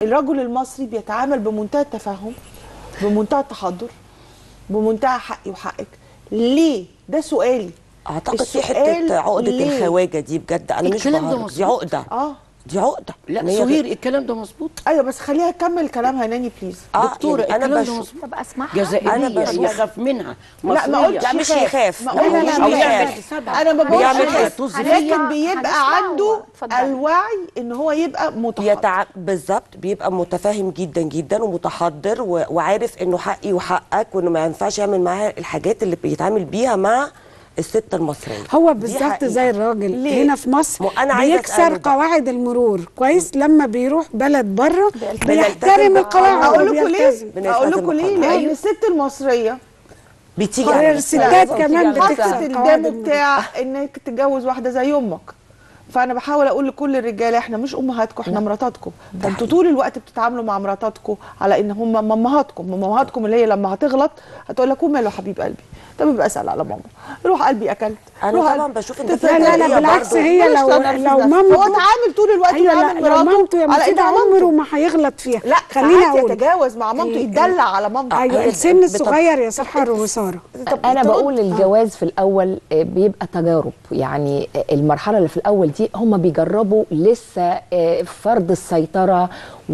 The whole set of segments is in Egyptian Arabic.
الرجل المصري بيتعامل بمنتهى التفهم بمنتهى التحضر بمنتهى حقي وحقك ليه ده سؤالي اعتقد في السؤال حته عقده ليه؟ الخواجه دي بجد انا مش الكلام ده بهرج دي مظبوط. عقده اه دي عقده لا إن هي سهير الكلام ده مظبوط ايوه بس خليها تكمل كلامها ناني بليز اه دكتوره يعني انا الكلام ده بشوف مظبوط طب اسمعها جزائريه أنا بشوف- يخاف منها لا ما مصرية. قلتش لا، مش يخاف. ما لا، قلتش لا، لا، يخاف. يخاف. انا ما بقولش بيعمل يخاف كده. لكن هنسمع- بيبقى هنسمعه. عنده اتفضلي. الوعي ان هو يبقى متحضر يتع... بالظبط بيبقى متفاهم جدا جدا ومتحضر و... وعارف انه حقي وحقك وانه ما ينفعش يعمل معاها الحاجات اللي بيتعامل بيها مع الست المصريه هو دي بالظبط حقيقة. زي الراجل ليه؟ هنا في مصر ما أنا عايزة بيكسر أسأله بقى. قواعد المرور كويس لما بيروح بلد بره بيلتزم بيحترم بقى. القواعد اقول لكم ليه وبيلتزم. بنلتزم اقول لكم ليه بالقانون. لان أيوة. الست المصريه بتيجي قرار على نفسها. الستات لا، كمان بتيجي على بتكسر حطت قواعد الدم المرور بتاع انك تتجوز واحده زي امك فانا بحاول اقول لكل الرجاله احنا مش امهاتكم احنا مراتاتكم فانتوا طول الوقت بتتعاملوا مع مراتاتكم على ان هم مامهاتكم مامهاتكم اللي هي لما هتغلط هتقول لك وماله حبيب قلبي طب يبقى اسال على ماما روح قلبي اكلت انا روح طبعا قلبي. بشوف ان ده في لا لا لا تربية بالعكس برضه. هي بلاش لو تنرفز لو نفسك. مامته هو اتعامل طول الوقت ايوه لا بيعامل لو مراته مامته يا على كده انها عمره مامته ما هيغلط فيها لا خليني ساعات اقول يتجاوز مع مامته إيه، يتدلع على مامته ايوه هي السن بت- الصغير يا سحر وساره طب انا ترد. بقول الجواز في الاول آه، بيبقى تجارب يعني آه، المرحله اللي في الاول دي هم بيجربوا لسه آه، فرض السيطره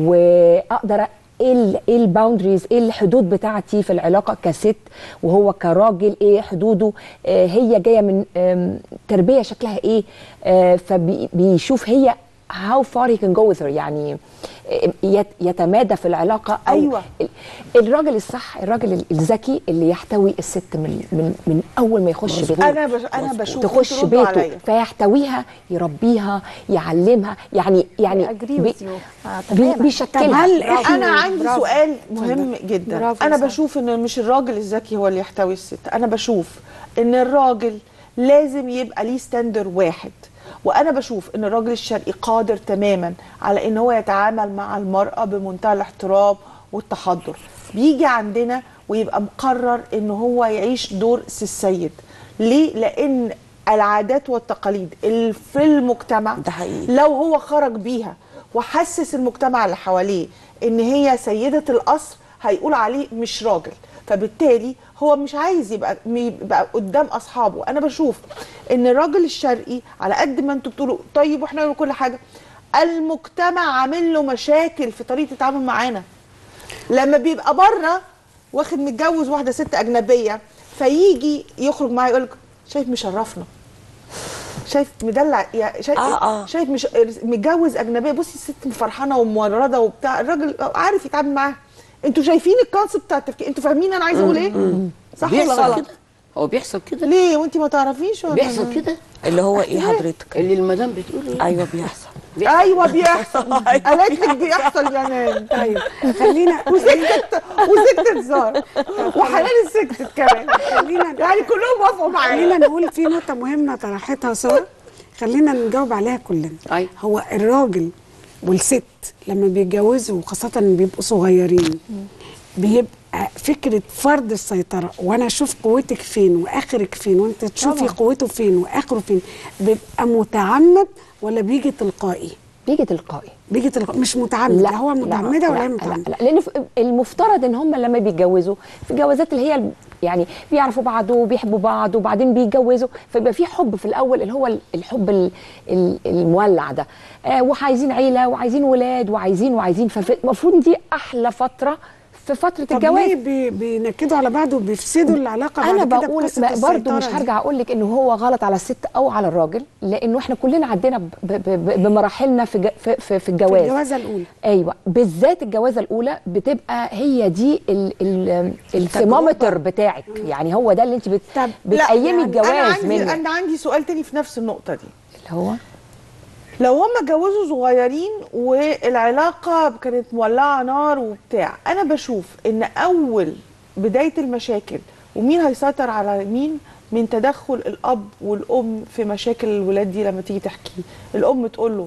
واقدر ايه ال- ايه الباوندريز ايه الحدود بتاعتي في العلاقه كست وهو كراجل ايه حدوده آه، هي جايه من آم، تربيه شكلها ايه آه، فبيشوف هي how far he can go with her يعني آه، يت- يتمادى في العلاقه أو أيوة. ال- الراجل الصح الراجل ال- الذكي اللي يحتوي الست من من من اول ما يخش بيته انا بش... انا بشوف تخش انتوا ردوا بيته عليا. فيحتويها يربيها يعلمها يعني يعني agree بي- with you. آه، بي تماماً. بيشكلها طب هل برافو. إحنا- انا عندي برافو. سؤال مهم جدا برافو انا صح. بشوف ان مش الراجل الذكي هو اللي يحتوي الست انا بشوف ان الراجل لازم يبقى ليه ستاندر واحد وانا بشوف ان الراجل الشرقي قادر تماما على ان هو يتعامل مع المراه بمنتهى الاحترام والتحضر بيجي عندنا ويبقى مقرر ان هو يعيش دور سي السيد ليه لان العادات والتقاليد اللي في المجتمع ده حقيقي. لو هو خرج بيها وحسس المجتمع اللي حواليه ان هي سيدة القصر هيقول عليه مش راجل فبالتالي هو مش عايز يبقى يبقى قدام اصحابه انا بشوف ان الراجل الشرقي على قد ما انتوا بتقولوا طيب واحنا نعمل كل حاجه المجتمع عامل له مشاكل في طريقه التعامل معانا لما بيبقى بره واخد متجوز واحده ست اجنبيه فيجي يخرج معايا يقول لك شايف مشرفنا شايف مدلع يا شايف آه، آه. شايف مش متجوز اجنبيه بصي الست فرحانه ومورده وبتاع الراجل عارف يتعامل معاها انتوا شايفين الكونسيبت بتاع التفكير انتوا فاهمين انا عايزه اقول ايه صح ولا بيحصل غلط كده هو بيحصل كده ليه وانت ما تعرفيش ولا بيحصل كده اللي هو ايه حضرتك اللي المدام بتقول ايه ايوه بيحصل ايوه بيحصل قالت لك بيحصل يا نان ايوه خلينا وسكتت وسكتت زار وحنان سكتت كمان خلينا يعني كلهم وافقوا معايا خلينا نقول في نقطة مهمة طرحتها سارة خلينا نجاوب عليها كلنا أيوة. هو الراجل والست لما بيتجوزوا وخاصة لما بيبقوا صغيرين بيبقى فكرة فرض السيطرة وأنا أشوف قوتك فين وآخرك فين وأنت تشوفي قوته فين وآخره فين بيبقى متعمد ولا بيجي تلقائي؟ بيجي تلقائي بيجي تلقائي مش متعمد لا, هو متعمدة ولا هي لا, متعمدة لا, لا لان ف- المفترض ان هم لما بيتجوزوا في الجوازات اللي هي ال- يعني بيعرفوا بعض وبيحبوا بعض وبعدين بيتجوزوا فيبقى في حب في الاول اللي هو ال- الحب ال- ال- المولع ده آه وعايزين عيله وعايزين ولاد وعايزين وعايزين فالمفروض دي احلى فتره في فتره طب الجواز ليه بي بينكدوا على بعض وبيفسدوا العلاقة انا بعد كده بقول بقصة ما- برضو السيطرة مش دي؟ هرجع اقول لك انه هو غلط على الست او على الراجل لانه احنا كلنا عدينا ب- ب- ب- بمراحلنا في ج- في, في, في الجواز الجوازة الأولى. ايوه بالذات الجوازه الاولى بتبقى هي دي ال- ال- الثرمومتر بتاعك يعني هو ده اللي انت بت طب بتقيمي يعني الجواز انا عندي منه انا عندي سؤال تاني في نفس النقطه دي اللي هو لو هم اتجوزوا صغيرين والعلاقة كانت مولعة نار وبتاع أنا بشوف إن أول بداية المشاكل ومين هيسيطر على مين من تدخل الأب والأم في مشاكل الولاد دي لما تيجي تحكي الأم تقول له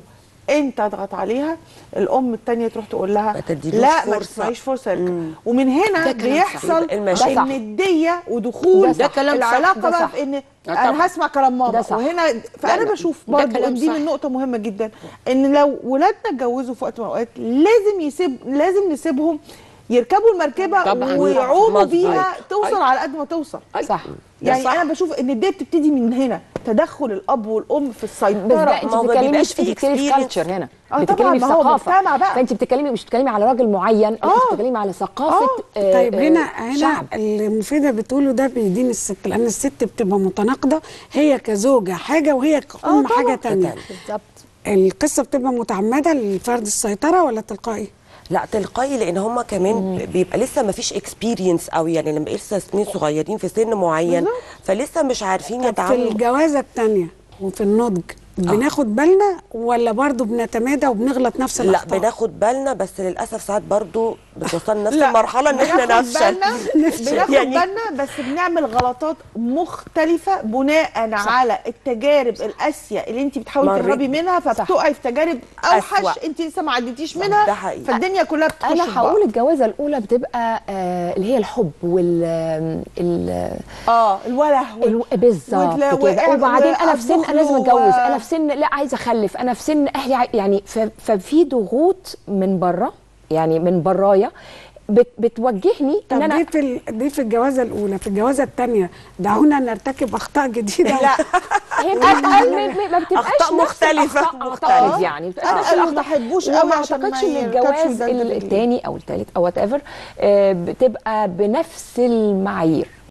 انت اضغط عليها الام التانية تروح تقول لها ما تديلوش لا ما فرصة. تسمعيش فرصه يرجع. ومن هنا ده كلام بيحصل صحيح. المشاكل. النديه ودخول ده كلام صح. العلاقه ده بقى صح. في ان طبعا. انا هسمع كلام ده ماما صح. وهنا لا، فانا لا. بشوف ده برضه كلام ان دي صح. من نقطه مهمه جدا ان لو ولادنا اتجوزوا في وقت من الاوقات لازم يسيب لازم نسيبهم يركبوا المركبه طبعاً. ويعوموا مظبوط. بيها أي. توصل أي. على قد ما توصل صح يعني صح. انا بشوف ان دي بتبتدي من هنا تدخل الاب والام في بس السيطره ده انت ما هو ما بتتكلمي بيبقاش انت فيه بتتكلمي في experience. كالتشر هنا آه طبعاً، بتتكلمي في ما هو ثقافه مجتمع بقى. فانت بتتكلمي مش بتتكلمي على راجل معين لا آه. انت بتتكلمي على ثقافه آه طيب آه، هنا هنا شعب اللي مفيده بتقوله ده بيدين الست لان الست بتبقى متناقضه هي كزوجه حاجه وهي كأم طبعاً. حاجه تانية بالظبط القصه بتبقى متعمده لفرض السيطره ولا تلقائي؟ لا تلقائي لان هم كمان بيبقى لسه ما فيش اكسبيرينس قوي يعني لما لسه سنين صغيرين في سن معين فلسه مش عارفين طب في يتعاملوا الجوازه الثانيه وفي النضج بناخد بالنا ولا برضو بنتمادى وبنغلط نفس لا الاخطاء؟ بناخد بالنا بس للاسف ساعات برضو بتوصلنا نفس لا، المرحله ان احنا بناخد نفشل بالنا بناخد يعني- بالنا بس بنعمل غلطات مختلفه بناء على التجارب القاسيه اللي انت بتحاولي مريت. تهربي منها فبتقعي في تجارب اوحش أسوأ. انت لسه ما عديتيش صح، منها ده حقيقي. فالدنيا كلها بتخش انا في بعض. هقول الجوازه الاولى بتبقى آه اللي هي الحب وال ال اه الوله الو... بالظبط وتلا- كده وقع- وبعدين انا في سن وأطبخ انا لازم له اتجوز و- انا في سن لا عايزه اخلف انا في سن اهلي عاي- يعني ف... ففي ضغوط من بره يعني من برايا بت... بتوجهني طب ان انا دي في ال- دي في الجوازه الاولى في الجوازه الثانيه دعونا نرتكب اخطاء جديده لا هي بتبقى ما- ما بتبقاش أخطاء نفس مختلفة. الأخطاء- مختلفة. أعتقد يعني بتبقاش آه. نفس قالوا الأخطاء. ما حبوش وما قوي عشان ما اعتقدش ان يركبش الجواز ده- ده- ده- الثاني او الثالث او وات ايفر بتبقى بنفس المعايير